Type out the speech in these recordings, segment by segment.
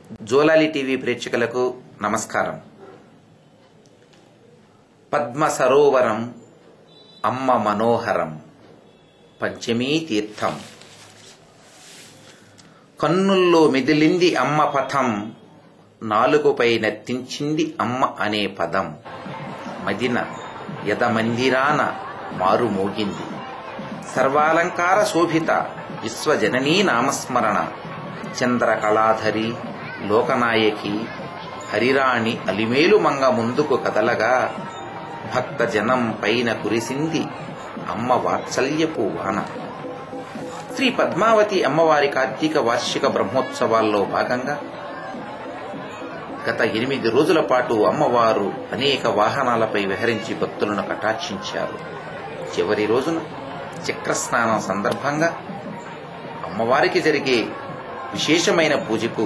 జోలాలి టీవీ ప్రేక్షకులకు నమస్కారం పద్మ సరోవరం అమ్మ మనోహరం పంచమీ తీర్థం కన్నుల్లో మెదిలింది అమ్మ పథం నాలుగుపై నర్తించింది అమ్మ అనే పదం మదిన యదమందిరాన మారుమోగింది సర్వాలంకార శోభిత విశ్వజననీ నామస్మరణ చంద్రకళాధరి లోకనాయకి హరిరాణి అలిమేలు మంగ ముందుకు కదలగా భక్త జనం పైన కురిసింది అమ్మ వాత్సల్యపు వాన శ్రీ పద్మావతి అమ్మవారి కార్తీక వార్షిక బ్రహ్మోత్సవాల్లో భాగంగా గత ఎనిమిది రోజుల పాటు అమ్మవారు అనేక వాహనాలపై విహరించి భక్తులను కటాక్షించారు చివరి రోజున చక్రస్నానం సందర్భంగా అమ్మవారికి జరిగే విశేషమైన పూజకు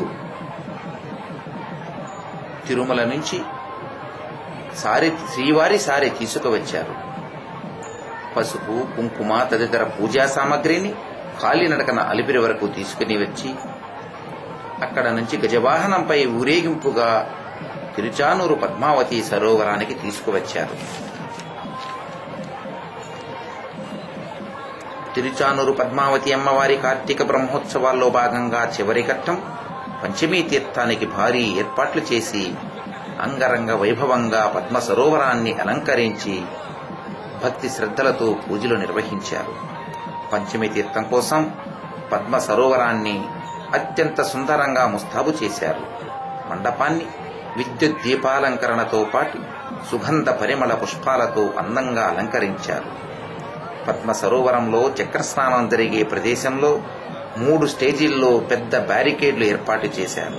తిరుమల నుంచి సారి శ్రీవారి సారి తీసుకువచ్చారు పసుపు కుంకుమ తదితర పూజా సామగ్రిని కాలినడకన అలిపిరి వరకు తీసుకుని వచ్చి అక్కడ నుంచి గజవాహనంపై ఊరేగింపుగా తిరుచానూరు పద్మావతి సరోవరానికి తీసుకువచ్చారు తిరుచానూరు పద్మావతి అమ్మవారి కార్తీక బ్రహ్మోత్సవాల్లో భాగంగా చివరి ఘట్టం పంచమీ తీర్థానికి భారీ ఏర్పాట్లు చేసి అంగరంగ వైభవంగా పద్మ సరోవరాన్ని అలంకరించి భక్తి శ్రద్ధలతో పూజలు నిర్వహించారు పంచమి తీర్థం కోసం పద్మ సరోవరాన్ని అత్యంత సుందరంగా ముస్తాబు చేశారు మండపాన్ని విద్యుత్ దీపాలంకరణతో పాటు సుగంధ పరిమళ పుష్పాలతో అందంగా అలంకరించారు పద్మ సరోవరంలో చక్రస్నానం జరిగే ప్రదేశంలో మూడు స్టేజీల్లో పెద్ద బ్యారికేడ్లు ఏర్పాటు చేశారు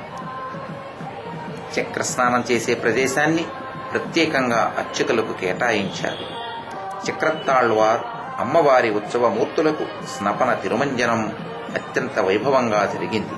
చక్రస్నానం చేసే ప్రదేశాన్ని ప్రత్యేకంగా అర్చకులకు కేటాయించారు చక్రతాళ్వార్ అమ్మవారి ఉత్సవ మూర్తులకు స్నపన తిరుమంజనం అత్యంత వైభవంగా జరిగింది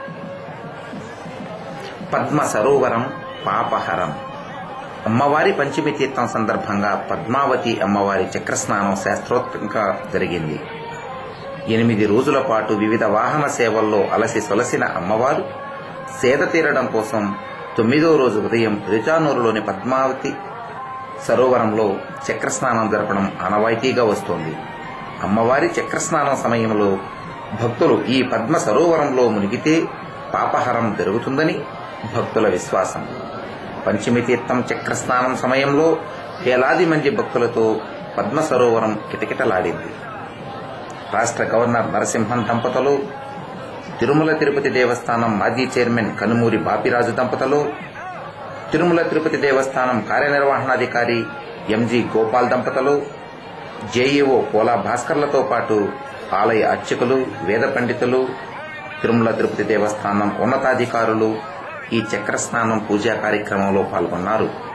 పద్మ సరోవరం పాపహరం అమ్మవారి పంచమి తీర్థం సందర్భంగా పద్మావతి అమ్మవారి చక్రస్నానం శాస్త్రోక్తంగా జరిగింది ఎనిమిది రోజుల పాటు వివిధ వాహన సేవల్లో అలసి సొలసిన అమ్మవారు సేద తీరడం కోసం తొమ్మిదో రోజు ఉదయం తిరుచానూరులోని పద్మావతి సరోవరంలో చక్రస్నానం జరపడం ఆనవాయితీగా వస్తోంది అమ్మవారి చక్రస్నానం సమయంలో భక్తులు ఈ పద్మ సరోవరంలో మునిగితే పాపహరం జరుగుతుందని భక్తుల విశ్వాసం పంచమి తీర్థం చక్రస్నానం సమయంలో వేలాది మంది భక్తులతో పద్మ సరోవరం కిటకిటలాడింది రాష్ట్ర గవర్నర్ నరసింహన్ దంపతులు తిరుమల తిరుపతి దేవస్థానం మాజీ చైర్మన్ కనుమూరి బాపిరాజు దంపతులు తిరుమల తిరుపతి దేవస్థానం కార్యనిర్వహణాధికారి ఎంజి గోపాల్ దంపతులు జేఈఓ పోలా భాస్కర్లతో పాటు ఆలయ అర్చకులు వేద పండితులు తిరుమల తిరుపతి దేవస్థానం ఉన్నతాధికారులు ఈ చక్రస్నానం పూజా కార్యక్రమంలో పాల్గొన్నారు